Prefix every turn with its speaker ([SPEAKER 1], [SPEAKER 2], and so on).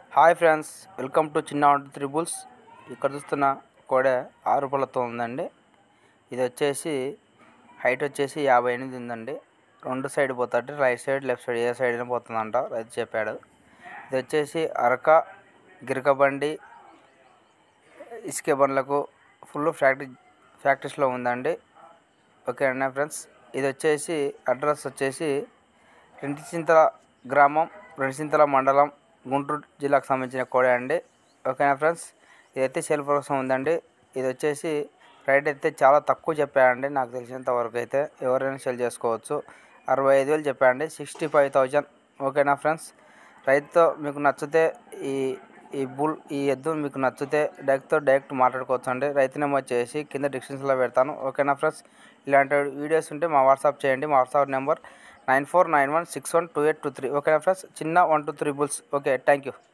[SPEAKER 1] hi friends welcome to చిన్న వంట triples ఇక్కడ చూస్తున్న కోడె ఆరు పళ్ళతో ఉందండి ఇది వచ్చేసి హైట్ వచ్చేసి యాభై ఎనిమిది ఉందండి రెండు సైడ్ పోతాడు రైట్ సైడ్ లెఫ్ట్ సైడ్ ఏ సైడ్ అయినా పోతుందంట రైతు చెప్పాడు ఇది వచ్చేసి అరక గిరక బండి ఇసుక బండ్లకు ఫుల్ ప్రాక్టీస్ ప్రాక్టీస్లో ఉందండి ఓకే అండి ఫ్రెండ్స్ ఇది వచ్చేసి అడ్రస్ వచ్చేసి రెంటిచింతల గ్రామం రెంటిచింతల మండలం గుంటూరు జిల్లాకు సంబంధించిన కోడే అండి ఓకేనా ఫ్రెండ్స్ ఇదైతే సేల్ కోసం ఉందండి ఇది వచ్చేసి రైట్ అయితే చాలా తక్కువ చెప్పాడండి నాకు తెలిసినంత వరకు అయితే ఎవరైనా సెల్ చేసుకోవచ్చు అరవై ఐదు వేలు చెప్పాడండి సిక్స్టీ ఫైవ్ థౌజండ్ ఓకేనా ఫ్రెండ్స్ రైతుతో మీకు నచ్చితే ఈ ఈ బుల్ ఈ ఎద్దు మీకు నచ్చితే డైరెక్ట్తో డైరెక్ట్ మాట్లాడుకోవచ్చు అండి రైతు నెంబర్ వచ్చేసి కింద డిస్క్రిప్షన్లో పెడతాను ఓకేనా ఫ్రెండ్స్ ఇలాంటి వీడియోస్ ఉంటే మా వాట్సాప్ చేయండి మా WhatsApp number nine four nine one six one two eight two three ఓకేనా ఫ్రెండ్స్ చిన్న one two three bulls okay thank you